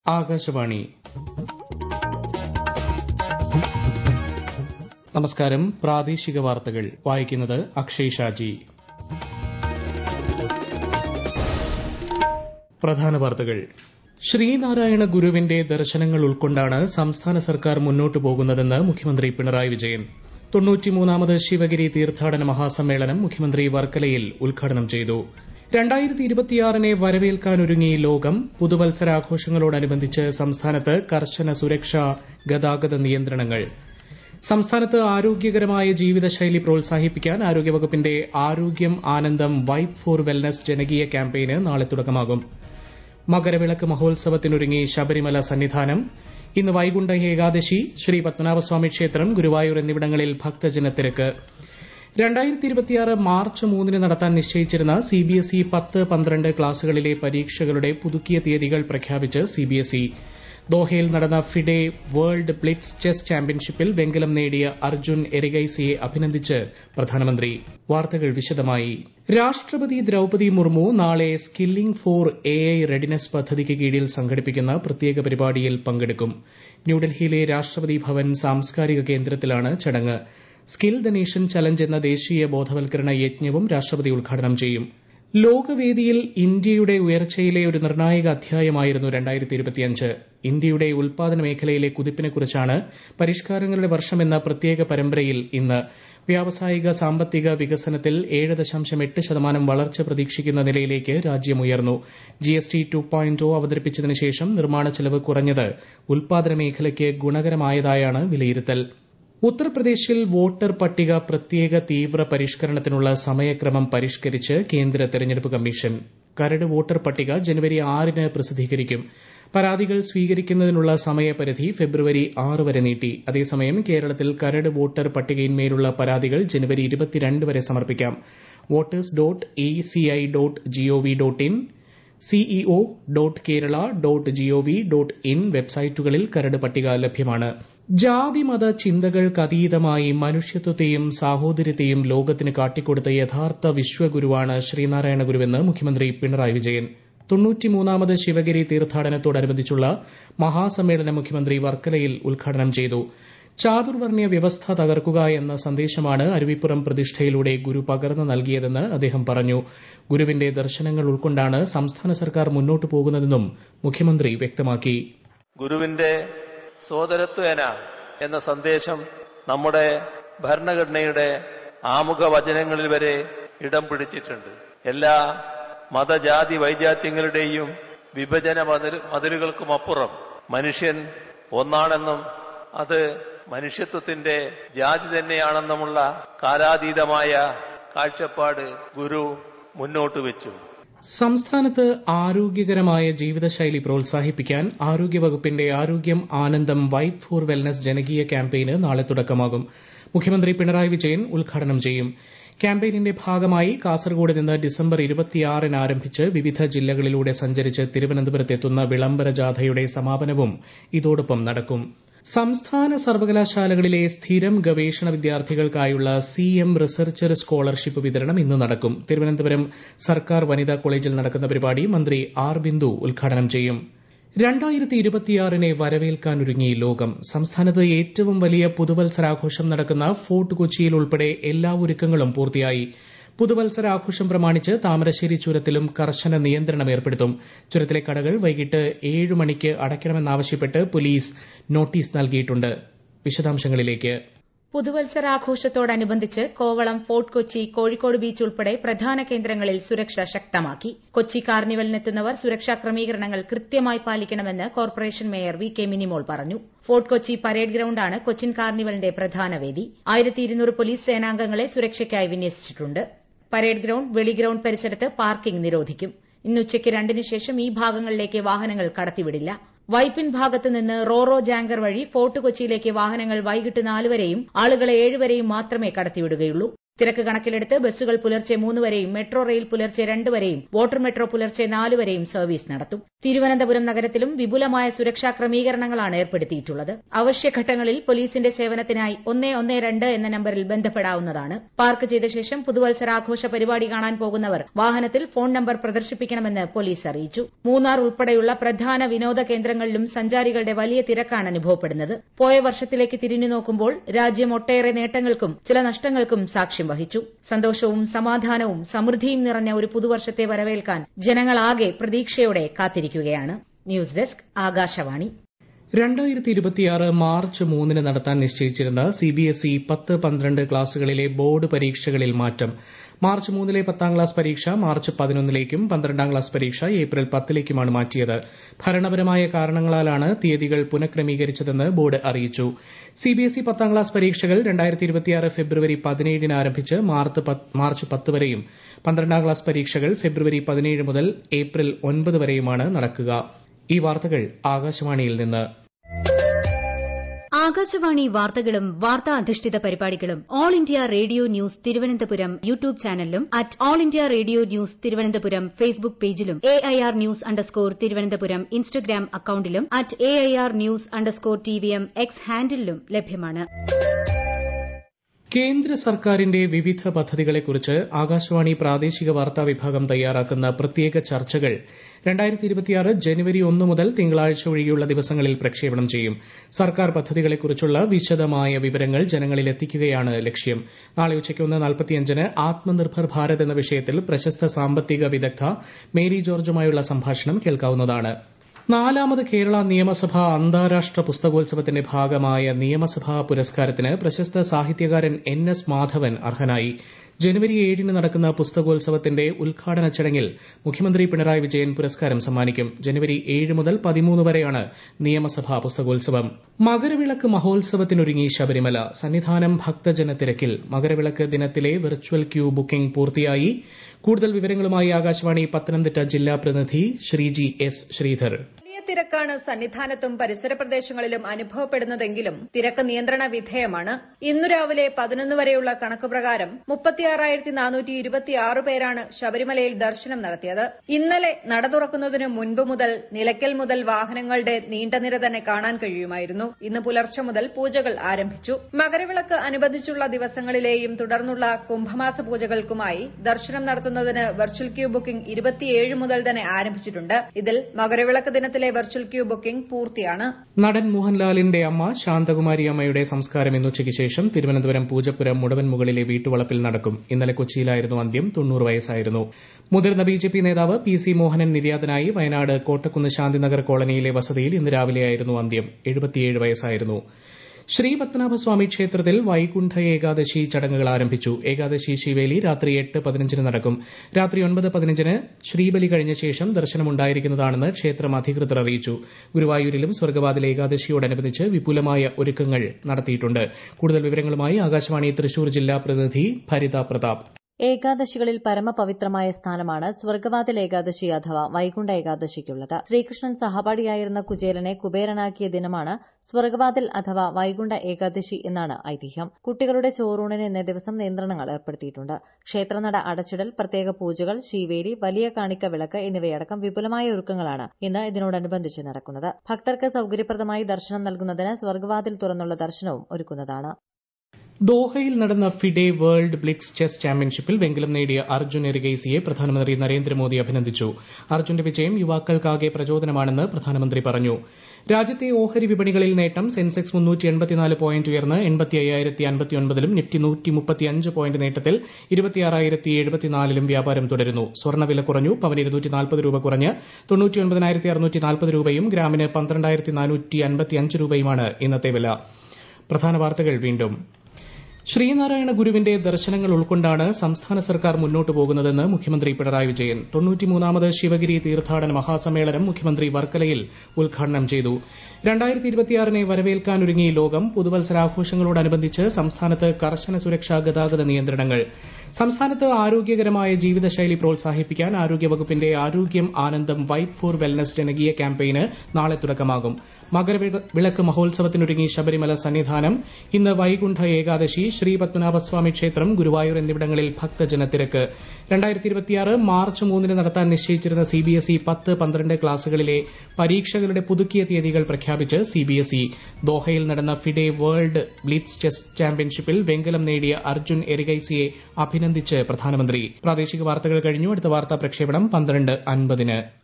ആകാശവാണി നമസ്കാരം പ്രാദേശിക വാർത്തകൾ വായിക്കുന്നത് അക്ഷയ് ഷാജി പ്രധാന വാർത്തകൾ ശ്രീനാരായണ ഗുരുവിന്റെ ദർശനങ്ങൾ ഉൾക്കൊണ്ടാണ് സംസ്ഥാന സർക്കാർ മുന്നോട്ടു പോകുന്നതെന്ന് മുഖ്യമന്ത്രി പിണറായി വിജയൻ തൊണ്ണൂറ്റിമൂന്നാമത് ശിവഗിരി തീർത്ഥാടന മഹാസമ്മേളനം മുഖ്യമന്ത്രി വർക്കലയിൽ ഉദ്ഘാടനം ചെയ്തു രണ്ടായിരത്തി ഇരുപത്തിയാറിനെ വരവേൽക്കാനൊരുങ്ങി ലോകം പുതുവത്സരാഘോഷങ്ങളോടനുബന്ധിച്ച് സംസ്ഥാനത്ത് കർശന സുരക്ഷാ ഗതാഗത നിയന്ത്രണങ്ങൾ സംസ്ഥാനത്ത് ആരോഗ്യകരമായ ജീവിതശൈലി പ്രോത്സാഹിപ്പിക്കാൻ ആരോഗ്യവകുപ്പിന്റെ ആരോഗ്യം ആനന്ദം വൈബ് ഫോർ വെൽനസ് ജനകീയ ക്യാമ്പയിന് നാളെ തുടക്കമാകും മകരവിളക്ക് മഹോത്സവത്തിനൊരുങ്ങി ശബരിമല സന്നിധാനം ഇന്ന് വൈകുണ്ഠ ഏകാദശി ശ്രീ പത്മനാഭസ്വാമി ക്ഷേത്രം ഗുരുവായൂർ എന്നിവിടങ്ങളിൽ ഭക്തജനത്തിരക്ക് മാർച്ച് മൂന്നിന് നടത്താൻ നിശ്ചയിച്ചിരുന്ന സിബിഎസ്ഇ പത്ത് പന്ത്രണ്ട് ക്ലാസുകളിലെ പരീക്ഷകളുടെ പുതുക്കിയ തീയതികൾ പ്രഖ്യാപിച്ച് സിബിഎസ്ഇ ദോഹയിൽ നടന്ന ഫിഡെ വേൾഡ് ബ്ലിറ്റ്സ് ചെസ് ചാമ്പ്യൻഷിപ്പിൽ വെങ്കലം നേടിയ അർജുൻ എരിഗൈസിയെ അഭിനന്ദിച്ച് പ്രധാനമന്ത്രി വാർത്തകൾ വിശദമായി രാഷ്ട്രപതി ദ്രൌപതി മുർമു നാളെ skilling for A I readiness പദ്ധതിക്ക് കീഴിൽ സംഘടിപ്പിക്കുന്ന പ്രത്യേക പരിപാടിയിൽ പങ്കെടുക്കും ന്യൂഡൽഹിയിലെ രാഷ്ട്രപതി ഭവൻ സാംസ്കാരിക കേന്ദ്രത്തിലാണ് ചടങ്ങ് സ്കിൽ ദ നേഷൻ ചലഞ്ച് എന്ന ദേശീയ ബോധവൽക്കരണ യജ്ഞവും രാഷ്ട്രപതി ഉദ്ഘാടനം ചെയ്യും ലോകവേദിയിൽ ഇന്ത്യയുടെ ഉയർച്ചയിലെ ഒരു നിർണായക അധ്യായമായിരുന്നു ഇന്ത്യയുടെ ഉൽപാദന മേഖലയിലെ കുതിപ്പിനെക്കുറിച്ചാണ് പരിഷ്കാരങ്ങളുടെ വർഷമെന്ന പ്രത്യേക പരമ്പരയിൽ ഇന്ന് വ്യാവസായിക സാമ്പത്തിക വികസനത്തിൽ ഏഴ് ദശാംശം എട്ട് ശതമാനം വളർച്ച പ്രതീക്ഷിക്കുന്ന നിലയിലേക്ക് രാജ്യം ഉയർന്നു ജിഎസ്ടി ടു പോയിന്റ് അവതരിപ്പിച്ചതിന് ശേഷം നിർമ്മാണ ചെലവ് കുറഞ്ഞത് ഉൽപാദന മേഖലയ്ക്ക് ഗുണകരമായതായാണ് വിലയിരുത്തൽ ഉത്തർപ്രദേശിൽ വോട്ടർ പട്ടിക പ്രത്യേക തീവ്ര പരിഷ്കരണത്തിനുള്ള സമയക്രമം പരിഷ്കരിച്ച് കേന്ദ്ര തെരഞ്ഞെടുപ്പ് കമ്മീഷൻ കരട് വോട്ടർ പട്ടിക ജനുവരി ആറിന് പ്രസിദ്ധീകരിക്കും പരാതികൾ സ്വീകരിക്കുന്നതിനുള്ള സമയപരിധി ഫെബ്രുവരി ആറ് വരെ നീട്ടി അതേസമയം കേരളത്തിൽ കരട് വോട്ടർ പട്ടികയിന്മേലുള്ള പരാതികൾ ജനുവരി ഇരുപത്തിരണ്ട് വരെ സമർപ്പിക്കാം voters dot E C I dot G O V dot in CEO dot Kerala dot G O V dot in വെബ്സൈറ്റുകളിൽ കരട് പട്ടിക ലഭ്യമാണ് ജാതിമത ചിന്തകൾക്കതീതമായി മനുഷ്യത്വത്തെയും സാഹോദര്യത്തെയും ലോകത്തിന് കാട്ടിക്കൊടുത്ത യഥാർത്ഥ വിശ്വഗുരുവാണ് ശ്രീനാരായണ ഗുരുവെന്ന് മുഖ്യമന്ത്രി പിണറായി വിജയൻ തൊണ്ണൂറ്റിമൂന്നാമത് ശിവഗിരി തീർത്ഥാടനത്തോടനുബന്ധിച്ചുള്ള മഹാസമ്മേളനം മുഖ്യമന്ത്രി വർക്കലയിൽ ഉദ്ഘാടനം ചെയ്തു ചാതുർവർണ്ണയ വ്യവസ്ഥ തകർക്കുക എന്ന സന്ദേശമാണ് അരുവിപ്പുറം പ്രതിഷ്ഠയിലൂടെ ഗുരു പകർന്നു നൽകിയതെന്ന് അദ്ദേഹം പറഞ്ഞു ഗുരുവിന്റെ ദർശനങ്ങൾ ഉൾക്കൊണ്ടാണ് സംസ്ഥാന സർക്കാർ മുന്നോട്ടു പോകുന്നതെന്നും മുഖ്യമന്ത്രി വ്യക്തമാക്കി ഗുരുവിന്റെ സോദരത്വേന എന്ന സന്ദേശം നമ്മുടെ ഭരണഘടനയുടെ ആമുഖ വചനങ്ങളിൽ വരെ ഇടം പിടിച്ചിട്ടുണ്ട് എല്ലാ മതജാതി വൈജാത്യങ്ങളുടെയും വിഭജന മതിലുകൾക്കുമപ്പുറം മനുഷ്യൻ ഒന്നാണെന്നും അത് മനുഷ്യത്വത്തിന്റെ ജാതി തന്നെയാണെന്നുമുള്ള കാലാതീതമായ കാഴ്ചപ്പാട് ഗുരു മുന്നോട്ട് വെച്ചു സംസ്ഥാനത്ത് ആരോഗ്യകരമായ ജീവിതശൈലി പ്രോത്സാഹിപ്പിക്കാൻ ആരോഗ്യവകുപ്പിന്റെ ആരോഗ്യം ആനന്ദം വൈബ് ഫോർ വെൽനസ് ജനകീയ ക്യാമ്പയിന് നാളെ തുടക്കമാകും മുഖ്യമന്ത്രി പിണറായി വിജയൻ ഉദ്ഘാടനം ചെയ്യും ക്യാമ്പയിനിന്റെ ഭാഗമായി കാസർഗോഡ് നിന്ന് ഡിസംബർ ഇരുപത്തിയാറിന് ആരംഭിച്ച് വിവിധ ജില്ലകളിലൂടെ സഞ്ചരിച്ച് തിരുവനന്തപുരത്തെത്തുന്ന വിളംബര ജാഥയുടെ സമാപനവും ഇതോടൊപ്പം നടക്കും സംസ്ഥാന സർവകലാശാലകളിലെ സ്ഥിരം ഗവേഷണ വിദ്യാർത്ഥികൾക്കായുള്ള സി എം റിസർച്ചർ സ്കോളർഷിപ്പ് വിതരണം ഇന്ന് നടക്കും തിരുവനന്തപുരം സർക്കാർ വനിതാ കോളേജിൽ നടക്കുന്ന പരിപാടി മന്ത്രി ആർ ബിന്ദു ഉദ്ഘാടനം ചെയ്യും രണ്ടായിരത്തി ഇരുപത്തിയാറിനെ വരവേൽക്കാനൊരുങ്ങി ലോകം സംസ്ഥാനത്ത് ഏറ്റവും വലിയ പുതുവത്സരാഘോഷം നടക്കുന്ന ഫോർട്ട് കൊച്ചിയിൽ ഉൾപ്പെടെ എല്ലാ ഒരുക്കങ്ങളും പൂർത്തിയായി പുതുവത്സരാഘോഷം പ്രമാണിച്ച് താമരശ്ശേരി ചുരത്തിലും കർശന നിയന്ത്രണം ഏർപ്പെടുത്തും ചുരത്തിലെ കടകൾ വൈകിട്ട് ഏഴ് മണിക്ക് അടയ്ക്കണമെന്നാവശ്യപ്പെട്ട് പോലീസ് നോട്ടീസ് നൽകിയിട്ടുണ്ട് വിശദാംശങ്ങളിലേക്ക് പുതുവത്സരാഘോഷത്തോടനുബന്ധിച്ച് കോവളം ഫോർട്ട് കൊച്ചി കോഴിക്കോട് ബീച്ച് ഉൾപ്പെടെ പ്രധാന കേന്ദ്രങ്ങളിൽ സുരക്ഷ ശക്തമാക്കി കൊച്ചി കാർണിവലിനെത്തുന്നവർ സുരക്ഷാ ക്രമീകരണങ്ങൾ കൃത്യമായി പാലിക്കണമെന്ന് corporation mayor V K Minimol പറഞ്ഞു ഫോർട്ട് കൊച്ചി പരേഡ് ഗ്രൌണ്ടാണ് കൊച്ചിൻ കാർണിവലിന്റെ പ്രധാന വേദി ആയിരത്തി ഇരുന്നൂറ് പോലീസ് സേനാംഗങ്ങളെ സുരക്ഷയ്ക്കായി വിന്യസിച്ചിട്ടുണ്ട് പരേഡ് ഗ്രൌണ്ട് വെളി ഗ്രൌണ്ട് പരിസരത്ത് പാർക്കിംഗ് നിരോധിക്കും ഇന്ന് ഉച്ചയ്ക്ക് രണ്ടിന് ശേഷം ഈ ഭാഗങ്ങളിലേക്ക് വാഹനങ്ങൾ കടത്തിവിടില്ല വൈപ്പിൻ ഭാഗത്ത് നിന്ന് റോറോ ജാങ്കർ വഴി ഫോർട്ട് കൊച്ചിയിലേക്ക് വാഹനങ്ങൾ വൈകിട്ട് നാല് വരെയും ആളുകളെ ഏഴ് വരെയും മാത്രമേ കടത്തിവിടുകയുള്ളൂ തിരക്ക് കണക്കിലെടുത്ത് ബസ്സുകൾ പുലർച്ചെ മൂന്ന് വരെയും മെട്രോ റെയിൽ പുലർച്ചെ രണ്ട് വരെയും വാട്ടർ മെട്രോ പുലർച്ചെ നാല് വരെയും സർവീസ് നടത്തും തിരുവനന്തപുരം നഗരത്തിലും വിപുലമായ സുരക്ഷാ ക്രമീകരണങ്ങളാണ് ഏർപ്പെടുത്തിയിട്ടുള്ളത് അവശ്യഘട്ടങ്ങളിൽ പോലീസിന്റെ സേവനത്തിനായി ഒന്നേ ഒന്നേ രണ്ട് എന്ന നമ്പറിൽ ബന്ധപ്പെടാവുന്നതാണ് പാർക്ക് ചെയ്ത ശേഷം പുതുവത്സരാഘോഷ പരിപാടി കാണാൻ പോകുന്നവർ വാഹനത്തിൽ ഫോൺ നമ്പർ പ്രദർശിപ്പിക്കണമെന്ന് പോലീസ് അറിയിച്ചു മൂന്നാർ ഉൾപ്പെടെയുള്ള പ്രധാന വിനോദ കേന്ദ്രങ്ങളിലും സഞ്ചാരികളുടെ വലിയ തിരക്കാണ് അനുഭവപ്പെടുന്നത് പോയ വർഷത്തിലേക്ക് തിരിഞ്ഞു നോക്കുമ്പോൾ രാജ്യം ഒട്ടേറെ നേട്ടങ്ങൾക്കും ചില നഷ്ടങ്ങൾക്കും സാക്ഷ്യം വഹിച്ചു സന്തോഷവും സമാധാനവും സമൃദ്ധിയും നിറഞ്ഞ ഒരു പുതുവർഷത്തെ വരവേൽക്കാൻ ജനങ്ങളാകെ പ്രതീക്ഷയോടെ കാത്തിരിക്കുകയാണ് ന്യൂസ് ഡെസ്ക് ആകാശവാണി രണ്ടായിരത്തി ഇരുപത്തിയാറ് മാർച്ച് മൂന്നിന് നടത്താൻ നിശ്ചയിച്ചിരുന്ന സിബിഎസ്ഇ പത്ത് പന്ത്രണ്ട് ക്ലാസുകളിലെ ബോർഡ് പരീക്ഷകളിൽ മാറ്റം മാർച്ച് മൂന്നിലെ പത്താം ക്ലാസ് പരീക്ഷ മാർച്ച് പതിനൊന്നിലേക്കും പന്ത്രണ്ടാം ക്ലാസ് പരീക്ഷ ഏപ്രിൽ പത്തിലേക്കുമാണ് മാറ്റിയത് ഭരണപരമായ കാരണങ്ങളാലാണ് തീയതികൾ പുനഃക്രമീകരിച്ചതെന്ന് ബോർഡ് അറിയിച്ചു സിബിഎസ്ഇ പത്താം ക്ലാസ് പരീക്ഷകൾ രണ്ടായിരത്തി ഇരുപത്തിയാറ് ഫെബ്രുവരി പതിനേഴിന് ആരംഭിച്ച് മാർച്ച് പത്ത് വരെയും പന്ത്രണ്ടാം ക്ലാസ് പരീക്ഷകൾ ഫെബ്രുവരി പതിനേഴ് മുതൽ ഏപ്രിൽ ഒൻപത് വരെയുമാണ് നടക്കുക ഈ വാർത്തകൾ ആകാശവാണിയിൽ നിന്ന് ആകാശവാണി വാർത്തകളും വാർത്താ അധിഷ്ഠിത പരിപാടികളും All India Radio News Thiruvananthapuram YouTube ചാനലിലും at All India Radio News Thiruvananthapuram Facebook പേജിലും A I R news underscore Thiruvananthapuram Instagram അക്കൌണ്ടിലും at A I R news underscore T V M X ഹാൻഡിലും ലഭ്യമാണ് കേന്ദ്ര സർക്കാരിന്റെ വിവിധ പദ്ധതികളെക്കുറിച്ച് ആകാശവാണി പ്രാദേശിക വാർത്താ വിഭാഗം തയ്യാറാക്കുന്ന പ്രത്യേക ചർച്ചകൾ ജനുവരി ഒന്ന് മുതൽ തിങ്കളാഴ്ച ഒഴികെയുള്ള ദിവസങ്ങളിൽ പ്രക്ഷേപണം ചെയ്യും സർക്കാർ പദ്ധതികളെക്കുറിച്ചുള്ള വിശദമായ വിവരങ്ങൾ ജനങ്ങളിൽ എത്തിക്കുകയാണ് ലക്ഷ്യം നാളെ ഉച്ചയ്ക്ക് ഒന്ന് നാൽപ്പത്തിയഞ്ചിന് ആത്മനിർഭർ ഭാരത് എന്ന വിഷയത്തിൽ പ്രശസ്ത സാമ്പത്തിക വിദഗ്ധ മേരി ജോർജുമായുള്ള സംഭാഷണം കേൾക്കാവുന്നതാണ് നാലാമത് കേരള നിയമസഭ അന്താരാഷ്ട്ര പുസ്തകോത്സവത്തിന്റെ ഭാഗമായ നിയമസഭാ പുരസ്കാരത്തിന് പ്രശസ്ത സാഹിത്യകാരൻ എൻ എസ് മാധവൻ അർഹനായി ജനുവരി ഏഴിന് നടക്കുന്ന പുസ്തകോത്സവത്തിന്റെ ഉദ്ഘാടന ചടങ്ങിൽ മുഖ്യമന്ത്രി പിണറായി വിജയൻ പുരസ്കാരം സമ്മാനിക്കും ജനുവരി ഏഴ് മുതൽ പതിമൂന്ന് വരെയാണ് നിയമസഭാ പുസ്തകോത്സവം മകരവിളക്ക് മഹോത്സവത്തിനൊരുങ്ങി ശബരിമല സന്നിധാനം ഭക്തജന തിരക്കിൽ മകരവിളക്ക് ദിനത്തിലെ വെർച്വൽ ക്യൂ ബുക്കിംഗ് പൂർത്തിയായി കൂടുതൽ വിവരങ്ങളുമായി ആകാശവാണി പത്തനംതിട്ട ജില്ലാ പ്രതിനിധി ശ്രീജി എസ് ശ്രീധർ വലിയ തിരക്കാണ് സന്നിധാനത്തും പരിസര പ്രദേശങ്ങളിലും അനുഭവപ്പെടുന്നതെങ്കിലും തിരക്ക് നിയന്ത്രണ വിധേയമാണ് ഇന്നു രാവിലെ പതിനൊന്ന് വരെയുള്ള കണക്ക് പ്രകാരം മുപ്പത്തിയാറായിരത്തി നാനൂറ്റി ഇരുപത്തിയാറ് പേരാണ് ശബരിമലയിൽ ദർശനം നടത്തിയത് ഇന്നലെ നട തുറക്കുന്നതിന് മുൻപ് മുതൽ നിലയ്ക്കൽ മുതൽ വാഹനങ്ങളുടെ നീണ്ട നിര തന്നെ കാണാൻ കഴിയുമായിരുന്നു ഇന്ന് പുലർച്ചെ മുതൽ പൂജകൾ ആരംഭിച്ചു മകരവിളക്ക് അനുബന്ധിച്ചുള്ള ദിവസങ്ങളിലെയും തുടർന്നുള്ള കുംഭമാസ പൂജകൾക്കുമായി ദർശനം നടത്തുന്നതിന് വെർച്വൽ ക്യൂ ബുക്കിംഗ് ഇരുപത്തിയേഴ് മുതൽ തന്നെ ആരംഭിച്ചിട്ടുണ്ട് ഇതിൽ മകരവിളക്ക് ദിനത്തിലെ വെർച്വൽ ക്യൂ ബുക്കിംഗ് പൂർത്തിയാണ് നടൻ മോഹൻലാലിന്റെ അമ്മ ശാന്തകുമാരി അമ്മയുടെ സംസ്കാരം ഇന്നുച്ചയ്ക്ക് ശേഷം തിരുവനന്തപുരം പൂജപ്പുരം മുടവൻമുകളിലെ വീട്ടുവളപ്പിൽ നടക്കും ഇന്നലെ കൊച്ചിയിലായിരുന്നു അന്ത്യം തൊണ്ണൂറ് വയസ്സായിരുന്നു മുതിർന്ന ബിജെപി നേതാവ് പി സി മോഹനൻ നിര്യാതനായി വയനാട് കോട്ടക്കുന്ന് ശാന്തിനഗർ കോളനിയിലെ വസതിയിൽ ഇന്ന് രാവിലെയായിരുന്നു അന്ത്യം എഴുപത്തിയേഴ് വയസ്സായിരുന്നു ശ്രീപത്മനാഭസ്വാമി ക്ഷേത്രത്തിൽ വൈകുണ്ഠ ഏകാദശി ചടങ്ങുകൾ ആരംഭിച്ചു ഏകാദശി ശിവേലി രാത്രി എട്ട് പതിനഞ്ചിന് നടക്കും രാത്രി ഒൻപത് പതിനഞ്ചിന് ശ്രീബലി കഴിഞ്ഞ ശേഷം ദർശനമുണ്ടായിരിക്കുന്നതാണെന്ന് ക്ഷേത്രം അധികൃതർ അറിയിച്ചു ഗുരുവായൂരിലും സ്വർഗവാതിൽ ഏകാദശിയോടനുബന്ധിച്ച് വിപുലമായ ഒരുക്കങ്ങൾ നടത്തിയിട്ടുണ്ട് കൂടുതൽ വിവരങ്ങളുമായി ആകാശവാണി തൃശൂർ ജില്ലാ പ്രതിനിധി ഭരിത പ്രതാപ് ഏകാദശികളിൽ പരമപവിത്രമായ സ്ഥാനമാണ് സ്വർഗവാതിൽ ഏകാദശി അഥവാ വൈകുണ്ഠ ഏകാദശിക്കുള്ളത് ശ്രീകൃഷ്ണൻ സഹപാഠിയായിരുന്ന കുചേലനെ കുബേരനാക്കിയ ദിനമാണ് സ്വർഗവാതിൽ അഥവാ വൈകുണ്ഠ ഏകാദശി എന്നാണ് ഐതിഹ്യം കുട്ടികളുടെ ചോറൂണിന് ഇന്നേ ദിവസം നിയന്ത്രണങ്ങൾ ഏർപ്പെടുത്തിയിട്ടുണ്ട് ക്ഷേത്രനട അടച്ചിടൽ പ്രത്യേക പൂജകൾ ശീവേലി വലിയ കാണിക്ക വിളക്ക് എന്നിവയടക്കം വിപുലമായ ഒരുക്കങ്ങളാണ് ഇന്ന് ഇതിനോടനുബന്ധിച്ച് നടക്കുന്നത് ഭക്തർക്ക് സൌകര്യപ്രദമായി ദർശനം നൽകുന്നതിന് സ്വർഗവാതിൽ തുറന്നുള്ള ദർശനവും ഒരുക്കുന്നതാണ് ദോഹയിൽ നടന്ന ഫിഡെ വേൾഡ് ബ്ലിറ്റ്സ് ചെസ് ചാമ്പ്യൻഷിപ്പിൽ വെങ്കലം നേടിയ അർജുൻ എറിഗൈസിയെ പ്രധാനമന്ത്രി നരേന്ദ്രമോദി അഭിനന്ദിച്ചു അർജുന്റെ വിജയം യുവാക്കൾക്കാകെ പ്രചോദനമാണെന്ന് പ്രധാനമന്ത്രി പറഞ്ഞു രാജ്യത്തെ ഓഹരി വിപണികളിൽ നേട്ടം സെൻസെക്സ് മുന്നൂറ്റി എൺപത്തിനാല് പോയിന്റ് ഉയർന്ന് എൺപത്തി അയ്യായിരത്തി അൻപത്തിയൊൻപതിലും നിഫ്റ്റി നൂറ്റി മുപ്പത്തിയഞ്ച് പോയിന്റ് നേട്ടത്തിൽ ഇരുപത്തിയാറായിരത്തി എഴുപത്തിനാലിലും വ്യാപാരം തുടരുന്നു സ്വർണ്ണവില കുറഞ്ഞു പവന് ഇരുന്നൂറ്റി നാൽപ്പത് രൂപ കുറഞ്ഞ് തൊണ്ണൂറ്റിയൊൻപതിനായിരത്തി അറുന്നൂറ്റി നാൽപ്പത് രൂപയും ഗ്രാമിന് പന്ത്രണ്ടായിരത്തി നാനൂറ്റി അൻപത്തിയഞ്ച് രൂപയുമാണ് ഇന്നത്തെ വില പ്രധാന വാർത്തകൾ വീണ്ടും ശ്രീനാരായണ ഗുരുവിന്റെ ദർശനങ്ങൾ ഉൾക്കൊണ്ടാണ് സംസ്ഥാന സർക്കാർ മുന്നോട്ടു പോകുന്നതെന്ന് മുഖ്യമന്ത്രി പിണറായി വിജയൻ തൊണ്ണൂറ്റിമൂന്നാമത് ശിവഗിരി തീർത്ഥാടന മഹാസമ്മേളനം മുഖ്യമന്ത്രി വർക്കലയിൽ ഉദ്ഘാടനം ചെയ്തു രണ്ടായിരത്തി ഇരുപത്തിയാറിനെ വരവേൽക്കാനൊരുങ്ങി ലോകം പുതുവത്സരാഘോഷങ്ങളോടനുബന്ധിച്ച് സംസ്ഥാനത്ത് കർശന സുരക്ഷാ ഗതാഗത നിയന്ത്രണങ്ങൾ സംസ്ഥാനത്ത് ആരോഗ്യകരമായ ജീവിതശൈലി പ്രോത്സാഹിപ്പിക്കാൻ ആരോഗ്യവകുപ്പിന്റെ ആരോഗ്യം ആനന്ദം വൈറ്റ് ഫോർ വെൽനസ് ജനകീയ ക്യാമ്പയിന് നാളെ തുടക്കമാകും മകരവിളക്ക് മഹോത്സവത്തിനൊരുങ്ങി ശബരിമല സന്നിധാനം ഇന്ന് വൈകുണ്ഠ ഏകാദശി ശ്രീ പത്മനാഭസ്വാമി ക്ഷേത്രം ഗുരുവായൂർ എന്നിവിടങ്ങളിൽ ഭക്തജനത്തിരക്ക് മാർച്ച് മൂന്നിന് നടത്താൻ നിശ്ചയിച്ചിരുന്ന സിബിഎസ്ഇ പത്ത് പന്ത്രണ്ട് ക്ലാസുകളിലെ പരീക്ഷകളുടെ പുതുക്കിയ തീയതികൾ പ്രഖ്യാപിച്ച് സിബിഎസ്ഇ ദോഹയിൽ നടന്ന ഫിഡെ വേൾഡ് ബ്ലിറ്റ്സ് ചെസ് ചാമ്പ്യൻഷിപ്പിൽ വെങ്കലം നേടിയ അർജുൻ എരിഗൈസിയെ അഭിനന്ദിച്ച് പ്രധാനമന്ത്രി പ്രാദേശിക വാർത്തകൾ കഴിഞ്ഞു അടുത്ത വാർത്താ പ്രക്ഷേപണം പന്ത്രണ്ട് അൻപതിന്